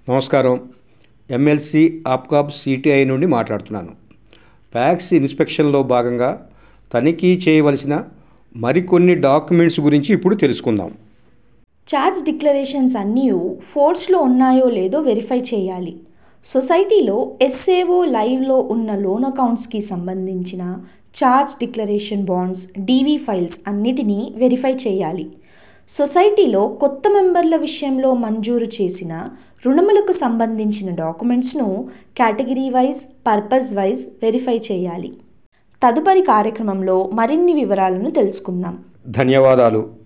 నమస్కారం MLC APCOB CTI నుండి మాట్లాడుతున్నాను ట్యాక్స్ ఇన్స్పెక్షన్లో భాగంగా తనిఖీ చేయవలసిన మరికొన్ని డాక్యుమెంట్స్ గురించి ఇప్పుడు తెలుసుకుందాం ఛార్జ్ డిక్లరేషన్స్ అన్నీ ఫోర్స్లో ఉన్నాయో లేదో వెరిఫై చేయాలి సొసైటీలో ఎస్ఏఓ లైవ్లో ఉన్న లోన్ అకౌంట్స్కి సంబంధించిన charge declaration bonds DV files అన్నిటినీ వెరిఫై చేయాలి సొసైటీలో కొత్త మెంబర్ల విషయంలో మంజూరు చేసిన రుణములకు సంబంధించిన డాక్యుమెంట్స్ను category wise purpose wise verify చేయాలి తదుపరి కార్యక్రమంలో మరిన్ని వివరాలను తెలుసుకుందాం ధన్యవాదాలు